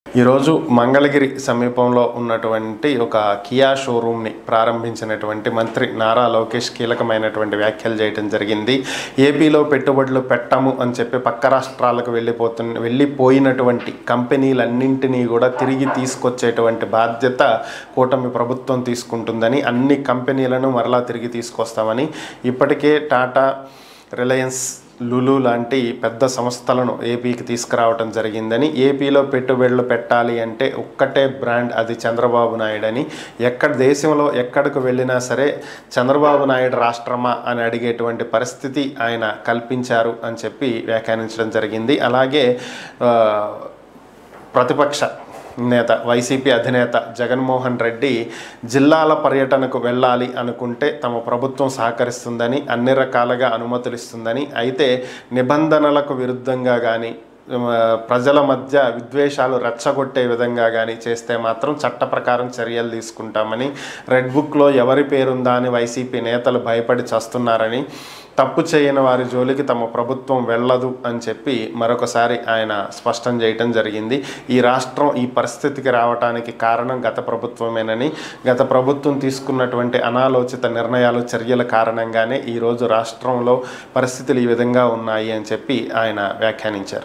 ఈరోజు మంగళగిరి సమీపంలో ఉన్నటువంటి ఒక కియా షోరూమ్ని ప్రారంభించినటువంటి మంత్రి నారా లోకేష్ కీలకమైనటువంటి వ్యాఖ్యలు చేయడం జరిగింది ఏపీలో పెట్టుబడులు పెట్టము అని చెప్పి పక్క రాష్ట్రాలకు వెళ్ళిపోతున్న వెళ్ళిపోయినటువంటి కంపెనీలన్నింటినీ కూడా తిరిగి తీసుకొచ్చేటువంటి బాధ్యత కూటమి ప్రభుత్వం తీసుకుంటుందని అన్ని కంపెనీలను మరలా తిరిగి తీసుకొస్తామని ఇప్పటికే టాటా రిలయన్స్ లులు లాంటి పెద్ద సంస్థలను ఏపీకి తీసుకురావడం జరిగిందని ఏపీలో పెట్టుబడులు పెట్టాలి అంటే ఒక్కటే బ్రాండ్ అది చంద్రబాబు నాయుడు అని ఎక్కడ దేశంలో ఎక్కడికి వెళ్ళినా సరే చంద్రబాబు నాయుడు రాష్ట్రమా అని అడిగేటువంటి పరిస్థితి ఆయన కల్పించారు అని చెప్పి వ్యాఖ్యానించడం జరిగింది అలాగే ఆ, ప్రతిపక్ష నేత వైసీపీ అధినేత జగన్మోహన్ రెడ్డి జిల్లాల పర్యటనకు వెళ్ళాలి అనుకుంటే తమ ప్రభుత్వం సహకరిస్తుందని అన్ని రకాలుగా అనుమతులు ఇస్తుందని అయితే నిబంధనలకు విరుద్ధంగా కానీ ప్రజల మధ్య విద్వేషాలు రెచ్చగొట్టే విధంగా కానీ చేస్తే మాత్రం చట్ట ప్రకారం చర్యలు తీసుకుంటామని రెడ్ బుక్లో ఎవరి పేరుందా అని వైసీపీ నేతలు భయపడి చస్తున్నారని తప్పు చేయని వారి జోలికి తమ ప్రభుత్వం వెళ్ళదు అని చెప్పి మరొకసారి ఆయన స్పష్టం చేయటం జరిగింది ఈ రాష్ట్రం ఈ పరిస్థితికి రావడానికి కారణం గత ప్రభుత్వమేనని గత ప్రభుత్వం తీసుకున్నటువంటి అనాలోచిత నిర్ణయాలు చర్యల కారణంగానే ఈరోజు రాష్ట్రంలో పరిస్థితులు ఈ విధంగా ఉన్నాయి అని చెప్పి ఆయన వ్యాఖ్యానించారు